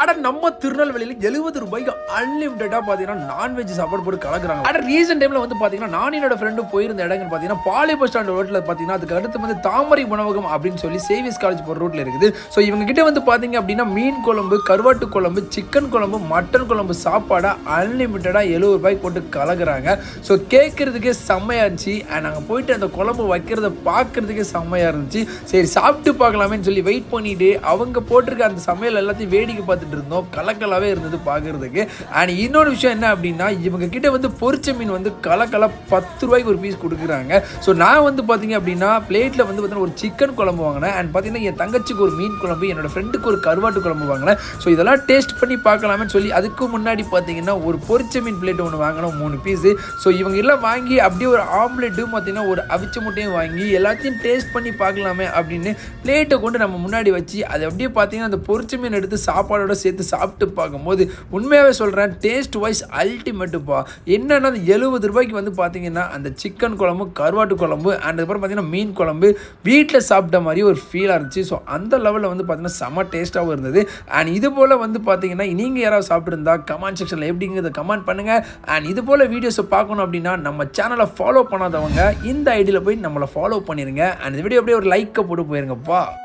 அட நம்ம திருநெல்வேலியில் எழுபது ரூபாய்க்கு அன்லிமிட்டடாக பார்த்தீங்கன்னா நான்வெஜ் சாப்பாடு போட்டு கலக்குறாங்க அட ரீசெண்ட் டைமில் வந்து பார்த்தீங்கன்னா நான் என்னோட ஃப்ரெண்டு போயிருந்த இடங்கள் பார்த்தீங்கன்னா பாலி பஸ் ஸ்டாண்ட் ரோட்டில் பார்த்தீங்கன்னா அதுக்கு அடுத்து வந்து தாமரை உணவகம் அப்படின்னு சொல்லி சேவிஸ் காலேஜ் போகிற ரோட்டில் இருக்குது ஸோ இவங்க கிட்ட வந்து பார்த்தீங்க அப்படின்னா மீன் குழம்பு கருவாட்டு குழம்பு சிக்கன் குழம்பு மட்டன் குழம்பு சாப்பாடை அன்லிமிட்டடாக எழுபது ரூபாய்க்கு போட்டு கலக்குறாங்க ஸோ கேட்குறதுக்கே செம்மையாக இருந்துச்சு அண்ட் நாங்கள் போயிட்டு அந்த குழம்பு வைக்கிறத பார்க்கறதுக்கே செம்மையாக இருந்துச்சு சரி சாப்பிட்டு பார்க்கலாமேன்னு சொல்லி வெயிட் பண்ணிட்டு அவங்க போட்டிருக்க அந்த சமையல் எல்லாத்தையும் வேடிக்கை பார்த்துட்டு இருந்தோம் கலக்கலாவே இருந்தது பார்க்கறதுக்கு அண்ட் இன்னொரு விஷயம் என்ன அப்படின்னா இவங்க கிட்ட வந்து பொரிச்ச மீன் வந்து கலக்கலா பத்து ரூபாய்க்கு ஒரு பீஸ் கொடுக்குறாங்க ஸோ நான் வந்து பார்த்தீங்க அப்படின்னா பிளேட்டில் வந்து பார்த்தீங்கன்னா ஒரு சிக்கன் குழம்பு வாங்கினேன் அண்ட் பார்த்தீங்கன்னா என் தங்கச்சிக்கு ஒரு மீன் குழம்பு என்னோட ஃப்ரெண்டுக்கு ஒரு கருவாட்டு குழம்பு வாங்கினேன் ஸோ இதெல்லாம் டேஸ்ட் பண்ணி பார்க்கலாமேன்னு சொல்லி அதுக்கு முன்னாடி பார்த்தீங்கன்னா ஒரு பொரிச்ச மீன் பிளேட் ஒன்று வாங்கினோம் மூணு பீஸு ஸோ இவங்க எல்லாம் வாங்கி அப்படியே ஒரு ஆம்லெட்டும் பார்த்தீங்கன்னா ஒரு அவிச்ச முட்டையும் வாங்கி எல்லாத்தையும் டேஸ்ட் பண்ணி பார்க்கலாமே அப்படின்னு பிளேட்டை கொண்டு நம்ம முன்னாடி வச்சு அதை அப்படியே பார்த்தீங்கன்னா அந்த பொரிச்ச மீன் எடுத்து சாப்பாடோட சேர்த்து சாப்பிட்டு பார்க்கும்போது உண்மையாகவே சொல்கிறேன் டேஸ்ட் வைஸ் அல்டிமேட்டுப்பா என்னன்னா அந்த எழுபது ரூபாய்க்கு வந்து பார்த்தீங்கன்னா அந்த சிக்கன் குழம்பு கருவாட்டு குழம்பு அண்ட் அதுக்கப்புறம் பார்த்தீங்கன்னா மீன் குழம்பு வீட்டில் சாப்பிட்ட மாதிரி ஒரு ஃபீலாக இருந்துச்சு ஸோ அந்த லெவலில் வந்து பார்த்தீங்கன்னா செம்ம டேஸ்ட்டாகவும் இருந்தது அண்ட் இது போல் வந்து பார்த்தீங்கன்னா நீங்கள் யாராவது சாப்பிட்ருந்தா கமெண்ட் செக்ஷனில் எப்படிங்கிறத கமெண்ட் பண்ணுங்கள் அண்ட் இது போல் வீடியோஸை பார்க்கணும் அப்படின்னா நம்ம சேனலை ஃபாலோ பண்ணாதவங்க இந்த ஐடியில் போய் நம்மளை ஃபாலோ பண்ணிடுங்க அண்ட் இந்த வீடியோ அப்படியே ஒரு லைக்கை போட்டு போயிருங்கப்பா